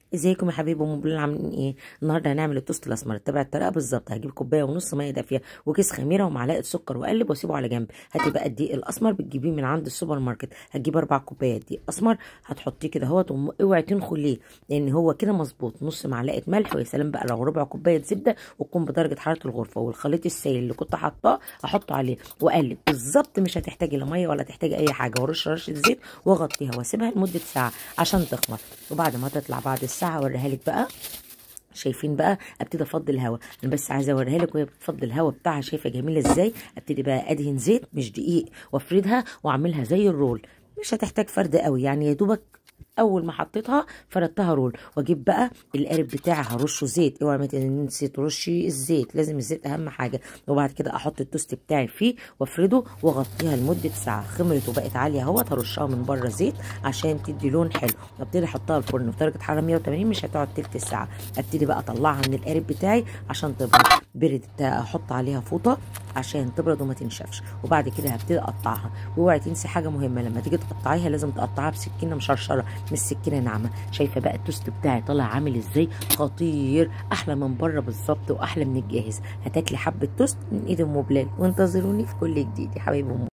ازيكم يا حبايبي ام بلال عاملين ايه النهارده هنعمل التوست الاسمر اتبع الطريقه بالظبط هجيب كوبايه ونص ميه دافيه وكيس خميره ومعلقه سكر واقلب واسيبه على جنب هاتي بقى الدقيق الاسمر بتجيبيه من عند السوبر ماركت هتجيب اربع كوبايات دقيق اسمر هتحطيه كده اهوت اوعي تنخليه لان هو كده مظبوط نص معلقه ملح ويا سلام بقى لو ربع كوبايه زبده وتكون بدرجه حراره الغرفه والخليط السائل اللي كنت حاطاه احطه عليه واقلب بالظبط مش هتحتاجي لا ميه ولا تحتاجي اي حاجه ورش رشه زيت واغطيها واسيبها لمده ساعه عشان تخمر وبعد ما تطلع بعد الساعه اوريها لك بقى شايفين بقى ابتدي افضي الهواء انا بس عايزه اوريها لك وهي بتفضي الهواء بتاعها شايفه جميله ازاي ابتدي بقى ادهن زيت مش دقيق وافردها واعملها زي الرول مش هتحتاج فرد قوي يعني يا دوبك اول ما حطيتها فردتها رول واجيب بقى القارب بتاعي هرشه زيت اوعي ما تنسي ترشي الزيت لازم الزيت اهم حاجه وبعد كده احط التوست بتاعي فيه وافرده واغطيها لمده ساعه خمرت وبقت عاليه اهوت هرشها من بره زيت عشان تدي لون حلو ابتدي احطها الفرن في درجه حراره 180 مش هتقعد تلت ساعه ابتدي بقى اطلعها من القارب بتاعي عشان تبرد بردت احط عليها فوطه عشان تبرد وما تنشفش وبعد كده هبتدي اقطعها واوعي تنسي حاجه مهمه لما تيجي تقطعيها لازم تقطعها بسكينه مشرشره مش سكينه ناعمه شايفه بقى التوست بتاعي طالع عامل ازاي خطير احلى من بره بالظبط واحلى من الجاهز هتاكلي حبه توست من ايد ام بلال وانتظروني في كل جديد يا حبايبي